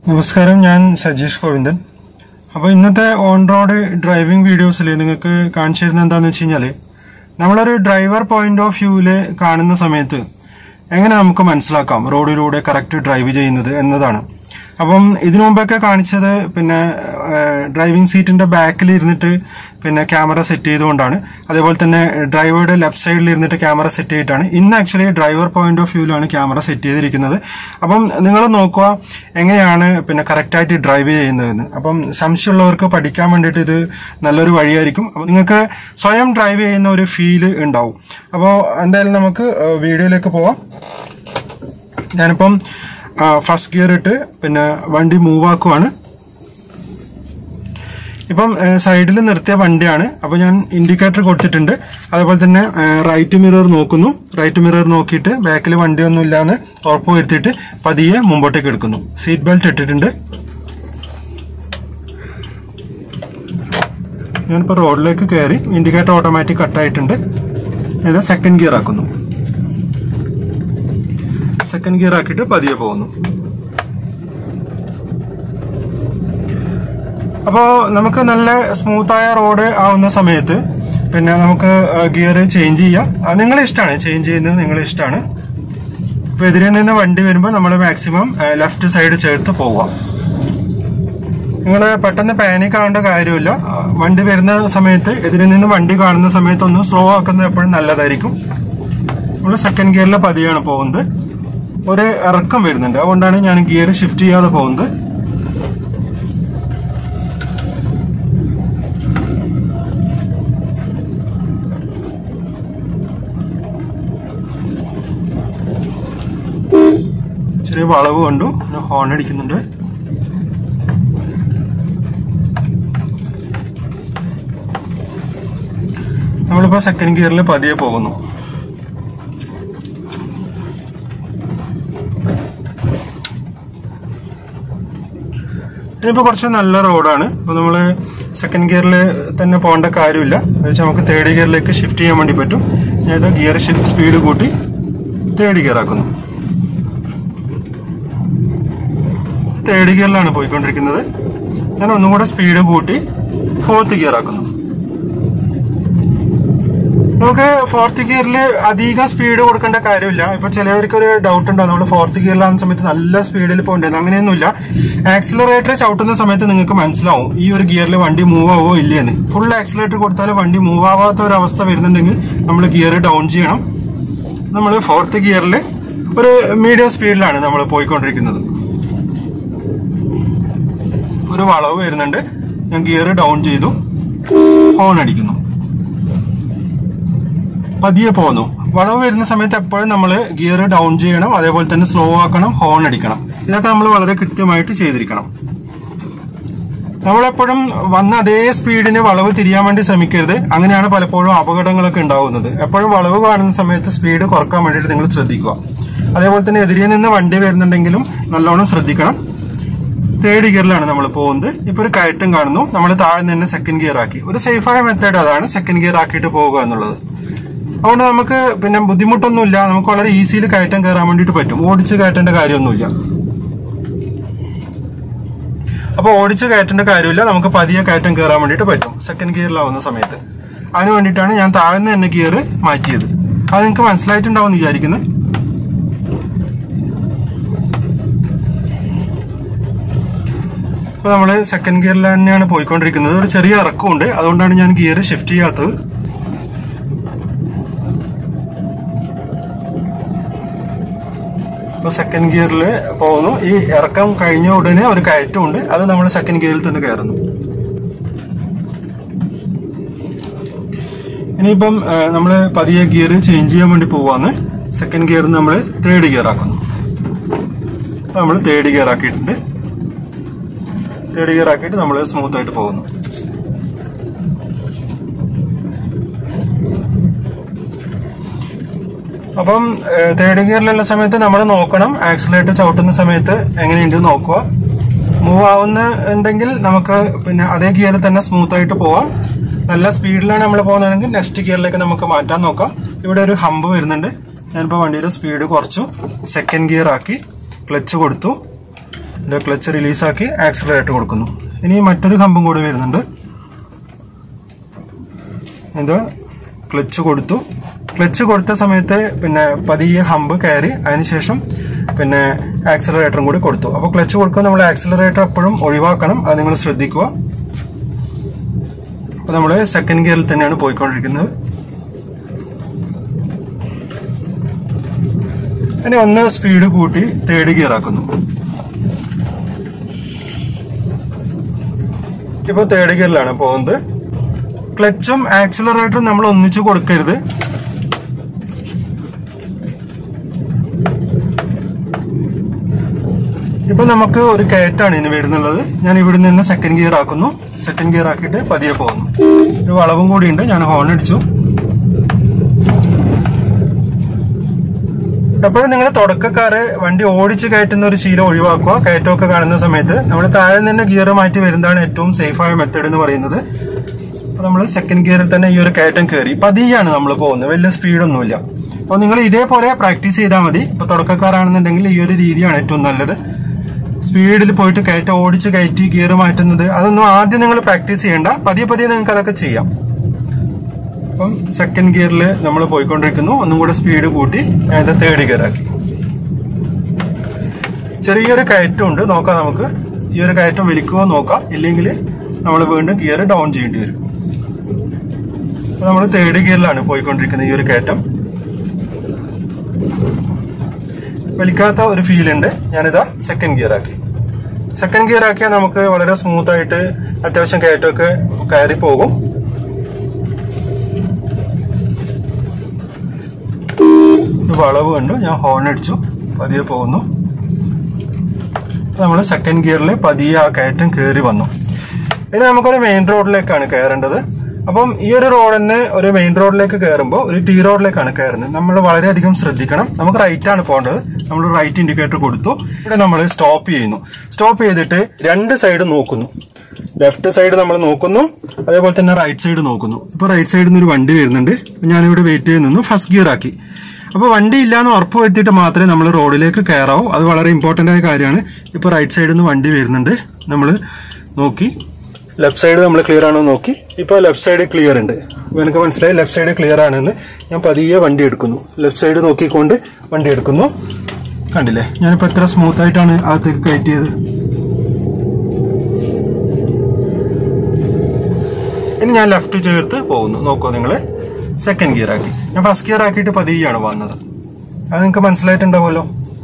നമസ്കാരം ഞാൻ സജീഷ് ഗോവിന്ദൻ അപ്പോൾ ഇന്നത്തെ ഓൺ റോഡ് ഡ്രൈവിംഗ് വീഡിയോസിൽ നിങ്ങൾക്ക് കാണിച്ചു തരുന്നത് എന്താണെന്ന് വെച്ച് കഴിഞ്ഞാൽ നമ്മളൊരു ഡ്രൈവർ പോയിന്റ് ഓഫ് വ്യൂവിൽ കാണുന്ന സമയത്ത് എങ്ങനെ നമുക്ക് മനസ്സിലാക്കാം റോഡിലൂടെ കറക്റ്റ് ഡ്രൈവ് ചെയ്യുന്നത് എന്നതാണ് അപ്പം ഇതിനു മുമ്പൊക്കെ കാണിച്ചത് പിന്നെ ഡ്രൈവിംഗ് സീറ്റിന്റെ ബാക്കിൽ ഇരുന്നിട്ട് പിന്നെ ക്യാമറ സെറ്റ് ചെയ്തുകൊണ്ടാണ് അതേപോലെ തന്നെ ഡ്രൈവറുടെ ലെഫ്റ്റ് സൈഡിൽ ഇരുന്നിട്ട് ക്യാമറ സെറ്റ് ചെയ്തിട്ടാണ് ഇന്ന് ആക്ച്വലി ഡ്രൈവർ പോയിന്റ് ഓഫ് വ്യൂവിലാണ് ക്യാമറ സെറ്റ് ചെയ്തിരിക്കുന്നത് അപ്പം നിങ്ങൾ നോക്കുക എങ്ങനെയാണ് പിന്നെ കറക്റ്റായിട്ട് ഡ്രൈവ് ചെയ്യുന്നതെന്ന് അപ്പം സംശയമുള്ളവർക്ക് പഠിക്കാൻ വേണ്ടിയിട്ട് ഇത് നല്ലൊരു വഴിയായിരിക്കും അപ്പം നിങ്ങൾക്ക് സ്വയം ഡ്രൈവ് ചെയ്യുന്ന ഒരു ഫീല് ഉണ്ടാവും അപ്പോൾ എന്തായാലും നമുക്ക് വീഡിയോയിലേക്ക് പോവാം ഞാനിപ്പം ഫസ്റ്റ് ഗിയർ ഇട്ട് പിന്നെ വണ്ടി മൂവ് ആക്കുവാണ് ഇപ്പം സൈഡിൽ നിർത്തിയ വണ്ടിയാണ് അപ്പൊ ഞാൻ ഇൻഡിക്കേറ്റർ കൊടുത്തിട്ടുണ്ട് അതേപോലെ തന്നെ റൈറ്റ് മിറർ നോക്കുന്നു റൈറ്റ് മിറർ നോക്കിയിട്ട് ബാക്കിൽ വണ്ടിയൊന്നും ഇല്ലാന്ന് ഉറപ്പ് വരുത്തിയിട്ട് പതിയെ മുമ്പോട്ടേക്ക് എടുക്കുന്നു സീറ്റ് ബെൽറ്റ് ഇട്ടിട്ടുണ്ട് ഞാനിപ്പോൾ റോഡിലേക്ക് കയറി ഇൻഡിക്കേറ്റർ ഓട്ടോമാറ്റിക് കട്ടായിട്ടുണ്ട് ഇത് സെക്കൻഡ് ഗിയർ ആക്കുന്നു സെക്കൻഡ് ഗിയർ ആക്കിയിട്ട് പതിയെ പോകുന്നു അപ്പോൾ നമുക്ക് നല്ല സ്മൂത്തായ റോഡ് ആവുന്ന സമയത്ത് പിന്നെ നമുക്ക് ഗിയർ ചേഞ്ച് ചെയ്യാം അത് നിങ്ങളെ ഇഷ്ടമാണ് ചേഞ്ച് ചെയ്യുന്നത് നിങ്ങളെ ഇഷ്ടമാണ് ഇപ്പൊ എതിരെ നിന്ന് വണ്ടി വരുമ്പോൾ നമ്മൾ മാക്സിമം ലെഫ്റ്റ് സൈഡ് ചേർത്ത് പോവാം നിങ്ങൾ പെട്ടെന്ന് പാനിക് ആവേണ്ട കാര്യമില്ല വണ്ടി വരുന്ന സമയത്ത് എതിരെ നിന്ന് വണ്ടി കാണുന്ന സമയത്ത് ഒന്ന് സ്ലോ ആക്കുന്നത് എപ്പോഴും നല്ലതായിരിക്കും നമ്മൾ സെക്കൻഡ് ഗിയറിലെ പതിയാണ് പോകുന്നത് ഒരു ഇറക്കം വരുന്നുണ്ട് അതുകൊണ്ടാണ് ഞാൻ ഗിയർ ഷിഫ്റ്റ് ചെയ്യാതെ പോകുന്നത് ചെറിയ വളവ് കണ്ടു ഹോൺ അടിക്കുന്നുണ്ട് നമ്മളിപ്പോ സെക്കൻഡ് ഗിയറിൽ പതിയെ പോകുന്നു ഇതിപ്പോ കുറച്ച് നല്ല റോഡാണ് അപ്പൊ നമ്മള് സെക്കൻഡ് ഗിയറിൽ തന്നെ പോകേണ്ട കാര്യമില്ല വെച്ചാൽ നമുക്ക് തേർഡ് ഗിയറിലേക്ക് ഷിഫ്റ്റ് ചെയ്യാൻ വേണ്ടി പറ്റും ഞാൻ ഗിയർ ഷിഫ്റ്റ് സ്പീഡ് കൂട്ടി തേർഡ് ഗിയർ ആക്കുന്നു തേർഡ് ഗിയറിലാണ് പോയിക്കൊണ്ടിരിക്കുന്നത് ഞാൻ ഒന്നും കൂടെ സ്പീഡ് കൂട്ടി ഫോർത്ത് ഗിയർ ആക്കുന്നു നമുക്ക് ഫോർത്ത് ഗിയറിൽ അധികം സ്പീഡ് കൊടുക്കേണ്ട കാര്യമില്ല ഇപ്പൊ ചിലവർക്ക് ഒരു ഡൗട്ട് ഉണ്ടാവും നമ്മൾ ഫോർത്ത് ഗിയറിലാകുന്ന സമയത്ത് നല്ല സ്പീഡിൽ പോകേണ്ടത് അങ്ങനെയൊന്നുമില്ല ആക്സിലറേറ്റർ ചവിട്ടുന്ന സമയത്ത് നിങ്ങൾക്ക് മനസ്സിലാവും ഈ ഒരു ഗിയറിൽ വണ്ടി മൂവ് ആവോ ഇല്ലേന്ന് ഫുൾ ആക്സിലേറ്റർ കൊടുത്താൽ വണ്ടി മൂവ് ആവാത്ത ഒരു അവസ്ഥ വരുന്നുണ്ടെങ്കിൽ നമ്മൾ ഗിയർ ഡൗൺ ചെയ്യണം നമ്മൾ ഫോർത്ത് ഗിയറിൽ ഒരു മീഡിയം സ്പീഡിലാണ് നമ്മൾ പോയിക്കൊണ്ടിരിക്കുന്നത് ഒരു വളവ് വരുന്നുണ്ട് ഞാൻ ഗിയർ ഡൗൺ ചെയ്തു ഹോൺ അടിക്കുന്നു പതിയെ പോകുന്നു വളവ് വരുന്ന സമയത്ത് എപ്പോഴും നമ്മൾ ഗിയർ ഡൗൺ ചെയ്യണം അതേപോലെ തന്നെ സ്ലോ ആക്കണം ഹോൺ അടിക്കണം ഇതൊക്കെ നമ്മൾ വളരെ കൃത്യമായിട്ട് ചെയ്തിരിക്കണം നമ്മളെപ്പോഴും വന്ന അതേ സ്പീഡിന് വളവ് തിരിയാൻ വേണ്ടി ശ്രമിക്കരുത് അങ്ങനെയാണ് പലപ്പോഴും അപകടങ്ങളൊക്കെ ഉണ്ടാവുന്നത് എപ്പോഴും വളവ് കാണുന്ന സമയത്ത് സ്പീഡ് കുറക്കാൻ വേണ്ടിയിട്ട് നിങ്ങൾ ശ്രദ്ധിക്കുക അതേപോലെ തന്നെ എതിരെ നിന്ന് വണ്ടി വരുന്നുണ്ടെങ്കിലും നല്ലോണം ശ്രദ്ധിക്കണം തേർഡ് ഗിയറിലാണ് നമ്മൾ പോകുന്നത് ഇപ്പൊ ഒരു കയറ്റം കാണുന്നു നമ്മൾ താഴെ തന്നെ സെക്കൻഡ് ഗിയർ ആക്കി ഒരു സേഫായ മെത്തേഡ് അതാണ് സെക്കൻഡ് ഗിയർ ആക്കിയിട്ട് പോവുക എന്നുള്ളത് അതുകൊണ്ട് നമുക്ക് പിന്നെ ബുദ്ധിമുട്ടൊന്നുമില്ല നമുക്ക് വളരെ ഈസിയിൽ കയറ്റം കയറാൻ വേണ്ടിയിട്ട് പറ്റും ഓടിച്ച് കയറ്റേണ്ട കാര്യമൊന്നുമില്ല അപ്പൊ ഓടിച്ച് കയറ്റേണ്ട കാര്യമില്ല നമുക്ക് പതിയെ കയറ്റം കയറാൻ വേണ്ടിയിട്ട് പറ്റും സെക്കൻഡ് ഗിയറിലാവുന്ന സമയത്ത് അതിന് വേണ്ടിയിട്ടാണ് ഞാൻ താഴ്ന്ന തന്നെ ഗിയർ മാറ്റിയത് അത് നിങ്ങൾക്ക് മനസ്സിലായിട്ടുണ്ടാവും എന്ന് വിചാരിക്കുന്നത് ഇപ്പൊ നമ്മള് സെക്കൻഡ് ഗിയറിൽ തന്നെയാണ് പോയിക്കൊണ്ടിരിക്കുന്നത് ഒരു ചെറിയ ഇറക്കമുണ്ട് അതുകൊണ്ടാണ് ഞാൻ ഗിയർ ഷിഫ്റ്റ് ചെയ്യാത്തത് ഇപ്പൊ സെക്കൻഡ് ഗിയറിൽ പോകുന്നു ഈ ഇറക്കം കഴിഞ്ഞ ഉടനെ ഒരു കയറ്റമുണ്ട് അത് നമ്മൾ സെക്കൻഡ് ഗിയറിൽ തന്നെ കയറുന്നു ഇനിയിപ്പം നമ്മൾ പതിയെ ഗിയർ ചേഞ്ച് ചെയ്യാൻ വേണ്ടി പോവാന്ന് സെക്കൻഡ് ഗിയർ നമ്മൾ തേർഡ് ഗിയർ ആക്കുന്നു നമ്മൾ തേർഡ് ഗിയർ ആക്കിയിട്ടുണ്ട് തേർഡ് ഗിയർ ആക്കിയിട്ട് നമ്മൾ സ്മൂത്ത് ആയിട്ട് പോകുന്നു അപ്പം തേർഡ് ഗിയറിലുള്ള സമയത്ത് നമ്മൾ നോക്കണം ആക്സിലേറ്റർ ചവിട്ടുന്ന സമയത്ത് എങ്ങനെയുണ്ട് നോക്കുക മൂവ് ആവുന്ന ഉണ്ടെങ്കിൽ നമുക്ക് പിന്നെ അതേ ഗിയറിൽ തന്നെ സ്മൂത്ത് ആയിട്ട് പോവാം നല്ല സ്പീഡിലാണ് നമ്മൾ പോകുന്നതെങ്കിൽ നെക്സ്റ്റ് ഗിയറിലേക്ക് നമുക്ക് മാറ്റാൻ നോക്കാം ഇവിടെ ഒരു ഹമ്പ് വരുന്നുണ്ട് ഞാനിപ്പോൾ വണ്ടിയുടെ സ്പീഡ് കുറച്ചു സെക്കൻഡ് ഗിയർ ആക്കി ക്ലച്ച് കൊടുത്തു ഇത് ക്ലച്ച് റിലീസാക്കി ആക്സിലറേറ്റർ കൊടുക്കുന്നു ഇനി മറ്റൊരു ഹമ്പും കൂടി വരുന്നുണ്ട് ഇത് ക്ലച്ച് കൊടുത്തു ക്ലച്ച് കൊടുത്ത സമയത്ത് പിന്നെ പതിയെ ഹമ്പ് കയറി അതിനുശേഷം പിന്നെ ആക്സിലറേറ്ററും കൂടി കൊടുത്തു അപ്പോൾ ക്ലച്ച് കൊടുക്കുമ്പോൾ നമ്മൾ ആക്സിലറേറ്റർ എപ്പോഴും ഒഴിവാക്കണം അത് നിങ്ങൾ ശ്രദ്ധിക്കുക അപ്പോൾ നമ്മൾ സെക്കൻഡ് ഗിയറിൽ തന്നെയാണ് പോയിക്കൊണ്ടിരിക്കുന്നത് ഇനി ഒന്ന് സ്പീഡ് കൂട്ടി തേർഡ് ഗിയർ ആക്കുന്നു ഇപ്പൊ തേർഡ് ഗിയറിലാണ് പോകുന്നത് ക്ലച്ചും ആക്സിലറേറ്ററും നമ്മൾ ഒന്നിച്ച് കൊടുക്കരുത് ഇപ്പൊ നമുക്ക് ഒരു കയറ്റാണ് ഇനി വരുന്നുള്ളത് ഞാൻ ഇവിടെ നിന്ന് സെക്കൻഡ് ഗിയർ ആക്കുന്നു സെക്കൻഡ് ഗിയർ ആക്കിയിട്ട് പതിയെ പോകുന്നു ഒരു വളവും കൂടിയുണ്ട് ഞാൻ ഹോൺ അടിച്ചു എപ്പോഴും നിങ്ങൾ തുടക്കക്കാര് വണ്ടി ഓടിച്ച് കയറ്റുന്ന ഒരു ശീലം ഒഴിവാക്കുക കയറ്റമൊക്കെ കാണുന്ന സമയത്ത് നമ്മൾ താഴെ നിന്ന് ഗിയർ മാറ്റി വരുന്നതാണ് ഏറ്റവും സേഫായ മെത്തേഡ് എന്ന് പറയുന്നത് അപ്പൊ നമ്മൾ സെക്കൻഡ് ഗിയറിൽ തന്നെ ഈ ഒരു കയറ്റം കയറി പതിയാണ് നമ്മൾ പോകുന്നത് വലിയ സ്പീഡൊന്നുമില്ല അപ്പോൾ നിങ്ങൾ ഇതേപോലെ പ്രാക്ടീസ് ചെയ്താൽ മതി ഇപ്പൊ തുടക്കക്കാരാണെന്നുണ്ടെങ്കിൽ ഈ ഒരു രീതിയാണ് ഏറ്റവും നല്ലത് സ്പീഡിൽ പോയിട്ട് കയറ്റം ഓടിച്ച് കയറ്റി ഗിയർ മാറ്റുന്നത് അതൊന്നും ആദ്യം നിങ്ങൾ പ്രാക്ടീസ് ചെയ്യേണ്ട പതിയെ പതിയെ നിങ്ങൾക്ക് അതൊക്കെ ചെയ്യാം അപ്പം സെക്കൻഡ് ഗിയറിൽ നമ്മൾ പോയിക്കൊണ്ടിരിക്കുന്നു ഒന്നും കൂടെ സ്പീഡ് കൂട്ടി അതിന്റെ തേർഡ് ഗിയർ ആക്കി ചെറിയൊരു കയറ്റമുണ്ട് നോക്കാം നമുക്ക് ഈ ഒരു കയറ്റം വലിക്കുമോ നോക്കാം ഇല്ലെങ്കിൽ നമ്മൾ വീണ്ടും ഗിയർ ഡൗൺ ചെയ്യേണ്ടി വരും നമ്മൾ തേർഡ് ഗിയറിലാണ് പോയിക്കൊണ്ടിരിക്കുന്നത് ഈ ഒരു കയറ്റം വലിക്കാത്ത ഒരു ഫീൽ ഉണ്ട് ഞാനിതാ സെക്കൻഡ് ഗിയർ ആക്കി സെക്കൻഡ് ഗിയർ ആക്കിയാൽ നമുക്ക് വളരെ സ്മൂത്ത് ആയിട്ട് അത്യാവശ്യം കയറ്റമൊക്കെ കയറി പോകും ഒരു വളവ് കണ്ടു ഞാൻ ഹോൺ അടിച്ചു പതിയെ പോകുന്നു നമ്മൾ സെക്കൻഡ് ഗിയറിൽ പതിയെ ആ കയറ്റം കയറി വന്നു ഇനി നമുക്കൊരു മെയിൻ റോഡിലേക്കാണ് കയറേണ്ടത് അപ്പം ഈ ഒരു റോഡിന് ഒരു മെയിൻ റോഡിലേക്ക് കയറുമ്പോൾ ഒരു ടി റോഡിലേക്കാണ് കയറുന്നത് നമ്മൾ വളരെയധികം ശ്രദ്ധിക്കണം നമുക്ക് റൈറ്റ് ആണ് പോകേണ്ടത് നമ്മൾ റൈറ്റ് ഇൻഡിക്കേറ്റർ കൊടുത്തു ഇവിടെ നമ്മൾ സ്റ്റോപ്പ് ചെയ്യുന്നു സ്റ്റോപ്പ് ചെയ്തിട്ട് രണ്ട് സൈഡ് നോക്കുന്നു ലെഫ്റ്റ് സൈഡ് നമ്മൾ നോക്കുന്നു അതേപോലെ തന്നെ റൈറ്റ് സൈഡ് നോക്കുന്നു ഇപ്പൊ റൈറ്റ് സൈഡിൽ നിന്ന് ഒരു വണ്ടി വരുന്നുണ്ട് ഞാനിവിടെ വെയിറ്റ് ചെയ്ത് നിന്നു ഫസ്റ്റ് ഗിയർ ആക്കി അപ്പോൾ വണ്ടി ഇല്ലാന്ന് ഉറപ്പ് വരുത്തിയിട്ട് മാത്രമേ നമ്മൾ റോഡിലേക്ക് കയറാവൂ അത് വളരെ ഇമ്പോർട്ടന്റ് ആയ കാര്യമാണ് ഇപ്പോൾ റൈറ്റ് സൈഡിൽ നിന്ന് വണ്ടി വരുന്നുണ്ട് നമ്മൾ നോക്കി ലെഫ്റ്റ് സൈഡ് നമ്മൾ ക്ലിയർ ആണോ നോക്കി ഇപ്പോൾ ലെഫ്റ്റ് സൈഡ് ക്ലിയർ ഉണ്ട് അപ്പോൾ എനിക്ക് മനസ്സിലായി ലെഫ്റ്റ് സൈഡ് ക്ലിയർ ആണെന്ന് ഞാൻ പതിയെ വണ്ടി എടുക്കുന്നു ലെഫ്റ്റ് സൈഡ് നോക്കിക്കൊണ്ട് വണ്ടി എടുക്കുന്നു കണ്ടില്ലേ ഞാനിപ്പോൾ എത്ര സ്മൂത്ത് ആയിട്ടാണ് അകത്തേക്ക് കയറ്റിയത് ഇനി ഞാൻ ലെഫ്റ്റ് ചേർത്ത് പോകുന്നു നോക്കൂ നിങ്ങൾ സെക്കൻഡ് ഗിയർ ആക്കി ഞാൻ ഫസ്റ്റ് ഗിയർ ആക്കിയിട്ട് പതിയാണ് വന്നത് അത് നിങ്ങൾക്ക് മനസ്സിലായിട്ടുണ്ടാവുമല്ലോ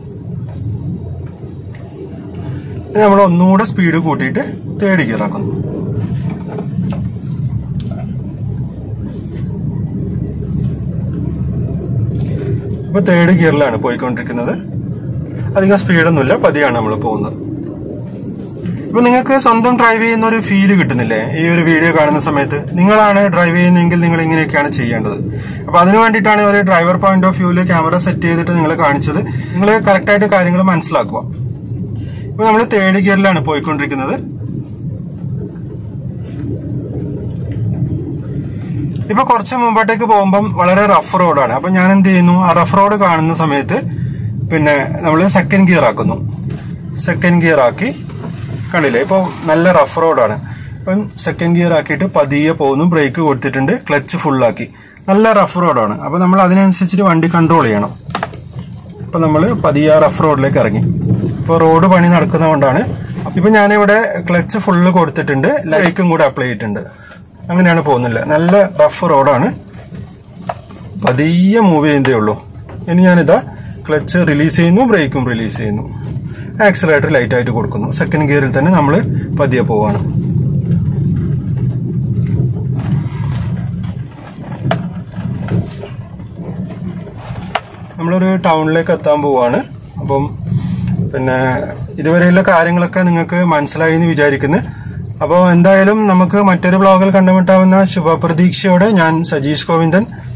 ഇനി നമ്മൾ ഒന്നുകൂടെ സ്പീഡ് കൂട്ടിയിട്ട് തേർഡ് ഗിയർ ആക്കുന്നു ഇപ്പൊ തേർഡ് ഗിയറിലാണ് പോയിക്കൊണ്ടിരിക്കുന്നത് അധികം സ്പീഡൊന്നുമില്ല പതിയാണ് നമ്മൾ പോകുന്നത് ഇപ്പൊ നിങ്ങൾക്ക് സ്വന്തം ഡ്രൈവ് ചെയ്യുന്ന ഒരു ഫീല് കിട്ടുന്നില്ലേ ഈ ഒരു വീഡിയോ കാണുന്ന സമയത്ത് നിങ്ങളാണ് ഡ്രൈവ് ചെയ്യുന്നതെങ്കിൽ നിങ്ങൾ ഇങ്ങനെയൊക്കെയാണ് ചെയ്യേണ്ടത് അപ്പൊ അതിനു വേണ്ടിയിട്ടാണ് ഒരു ഡ്രൈവർ പോയിന്റ് ഓഫ് വ്യൂവിൽ ക്യാമറ സെറ്റ് ചെയ്തിട്ട് നിങ്ങൾ കാണിച്ചത് നിങ്ങൾ കറക്റ്റായിട്ട് കാര്യങ്ങൾ മനസ്സിലാക്കുക ഇപ്പൊ നമ്മൾ തേർഡ് ഗിയറിലാണ് പോയിക്കൊണ്ടിരിക്കുന്നത് ഇപ്പൊ കുറച്ച് മുമ്പോട്ടേക്ക് പോകുമ്പം വളരെ റഫ് റോഡാണ് അപ്പൊ ഞാൻ എന്ത് ചെയ്യുന്നു ആ റഫ് റോഡ് കാണുന്ന സമയത്ത് പിന്നെ നമ്മൾ സെക്കൻഡ് ഗിയർ ആക്കുന്നു സെക്കൻഡ് ഗിയർ ആക്കി കണ്ടില്ലേ ഇപ്പോൾ നല്ല റഫ് റോഡാണ് ഇപ്പം സെക്കൻഡ് ഗിയർ ആക്കിയിട്ട് പതിയെ പോകുന്നു ബ്രേക്ക് കൊടുത്തിട്ടുണ്ട് ക്ലച്ച് ഫുള്ളാക്കി നല്ല റഫ് റോഡാണ് അപ്പോൾ നമ്മൾ അതിനനുസരിച്ചിട്ട് വണ്ടി കൺട്രോൾ ചെയ്യണം ഇപ്പം നമ്മൾ പതിയെ റഫ് റോഡിലേക്ക് ഇറങ്ങി ഇപ്പോൾ റോഡ് പണി നടക്കുന്നതുകൊണ്ടാണ് ഇപ്പം ഞാനിവിടെ ക്ലച്ച് ഫുള്ള് കൊടുത്തിട്ടുണ്ട് ലൈക്കും കൂടെ അപ്ലൈ ചെയ്തിട്ടുണ്ട് അങ്ങനെയാണ് പോകുന്നില്ല നല്ല റഫ് റോഡാണ് പതിയെ മൂവ് ചെയ്യുന്നതേ ഉള്ളൂ ഇനി ഞാനിതാ ക്ലച്ച് റിലീസ് ചെയ്യുന്നു ബ്രേക്കും റിലീസ് ചെയ്യുന്നു ആക്സിലേറ്റർ ലൈറ്റ് ആയിട്ട് കൊടുക്കുന്നു സെക്കൻഡ് ഗിയറിൽ തന്നെ നമ്മൾ പതിയെ പോവാണ് നമ്മളൊരു ടൗണിലേക്ക് എത്താൻ പോവാണ് അപ്പം പിന്നെ ഇതുവരെയുള്ള കാര്യങ്ങളൊക്കെ നിങ്ങൾക്ക് മനസ്സിലായി എന്ന് വിചാരിക്കുന്നു അപ്പോൾ എന്തായാലും നമുക്ക് മറ്റൊരു ബ്ലോഗിൽ കണ്ടുമുട്ടാവുന്ന ശുഭപ്രതീക്ഷയോടെ ഞാൻ സജീഷ് ഗോവിന്ദൻ